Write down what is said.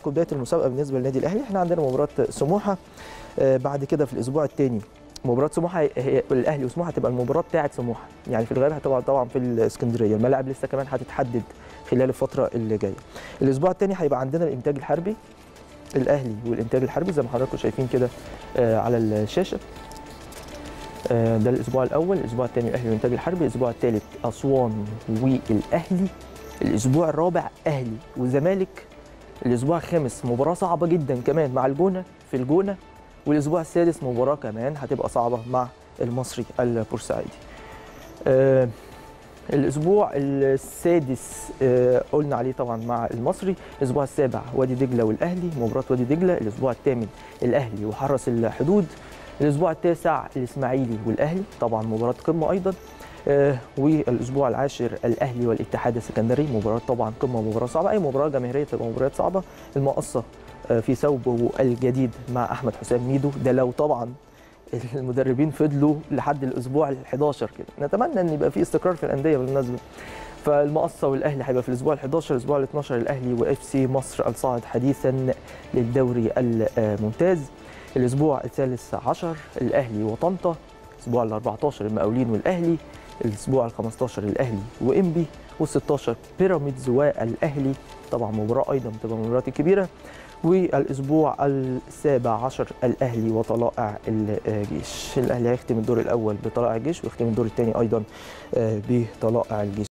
حضراتكم بدايه المسابقه بالنسبه للنادي الاهلي احنا عندنا مباراه سموحه آه، بعد كده في الاسبوع الثاني مباراه سموحه هي- هي الاهلي وسموحه هتبقى المباراه بتاعه سموحه يعني في الغالب هتبقى طبعا في الاسكندريه الملاعب لسه كمان هتتحدد خلال الفتره اللي جايه الاسبوع الثاني هيبقى عندنا الانتاج الحربي الاهلي والانتاج الحربي زي ما حضراتكم شايفين كده آه، على الشاشه آه، ده الاسبوع الاول الاسبوع الثاني الاهلي والانتاج الحربي الاسبوع الثالث اسوان والاهلي الاسبوع الرابع اهلي وزمالك الاسبوع الخامس مباراه صعبه جدا كمان مع الجونه في الجونه والاسبوع السادس مباراه كمان هتبقى صعبه مع المصري البورسعيدي آه الاسبوع السادس آه قلنا عليه طبعا مع المصري الاسبوع السابع وادي دجله والاهلي مباراه وادي دجله الاسبوع الثامن الاهلي وحرس الحدود الاسبوع التاسع الاسماعيلي والاهلي طبعا مباراه قمه ايضا آه والاسبوع العاشر الاهلي والاتحاد السكندري مباراه طبعا قمه مباراه صعبه اي مباراه جماهيريه تبقى مباريات صعبه المقصه آه في ثوبه الجديد مع احمد حسام ميدو ده لو طبعا المدربين فضلوا لحد الاسبوع ال11 كده نتمنى ان يبقى في استقرار في الانديه بالمناسبه فالمقصه والاهلي هيبقى في الاسبوع ال11 الاسبوع ال12 الاهلي واف سي مصر الصاعد حديثا للدوري الممتاز الاسبوع الثالث عشر الاهلي وطنطا الاسبوع ال14 المقاولين والاهلي الاسبوع ال15 الاهلي وانبي وال16 بيراميدز والاهلي طبعا مباراه ايضا بتبقى مباريات كبيره والاسبوع السابع عشر الاهلي وطلائع الجيش الاهلي هيختم الدور الاول بطلائع الجيش ويختم الدور الثاني ايضا بطلائع الجيش